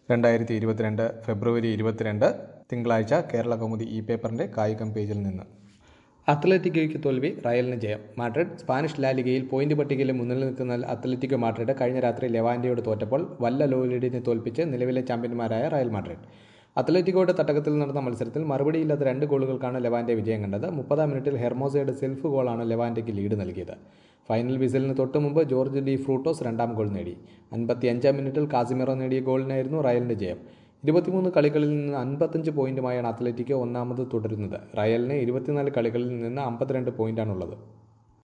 രണ്ടായിരത്തി ഇരുപത്തിരണ്ട് ഫെബ്രുവരി ഇരുപത്തിരണ്ട് തിങ്കളാഴ്ച കേരള കൗമുദി ഇ പേപ്പറിന്റെ കായികം പേജിൽ നിന്ന് അത്ലറ്റിക്കോയ്ക്ക് തോൽവി റയലിന് ജയം മാഡ്രിഡ് സ്പാനിഷ് ലാലിഗയിൽ പോയിന്റ് പട്ടികയിൽ മുന്നിൽ നിൽക്കുന്ന അത്ലറ്റിക്കോ മാഡ്രിഡ് കഴിഞ്ഞ രാത്രി ലെവാന്റയോട് തോറ്റപ്പോൾ വല്ല ലോലിഡിനെ തോൽപ്പിച്ച് നിലവിലെ ചാമ്പ്യന്മാരായ റയൽ മാഡ്രിഡ് അത്ലറ്റിക്കോയുടെ തട്ടകത്തിൽ നടന്ന മത്സരത്തിൽ മറുപടിയില്ലാത്ത രണ്ട് ഗോളുകൾക്കാണ് ലെവാന്റെ വിജയം കണ്ടത് മുപ്പതാം മിനിറ്റിൽ ഹെർമോസയുടെ സെൽഫ് ഗോളാണ് ലെവാന്റയ്ക്ക് ലീഡ് നൽകിയത് ഫൈനൽ വിസിലിന് തൊട്ടു മുമ്പ് ജോർജ് ഡി ഫ്രൂട്ടോസ് രണ്ടാം ഗോൾ നേടി അൻപത്തി അഞ്ചാം മിനിറ്റിൽ കാസിമിറോ നേടിയ ഗോളിനായിരുന്നു റയലിന്റെ ജയം ഇരുപത്തിമൂന്ന് കളികളിൽ നിന്ന് അൻപത്തഞ്ച് പോയിന്റുമായാണ് അത്ലറ്റിക്കോ ഒന്നാമത് തുടരുന്നത് റയലിന് ഇരുപത്തിനാല് കളികളിൽ നിന്ന് അമ്പത്തിരണ്ട് പോയിന്റാണുള്ളത്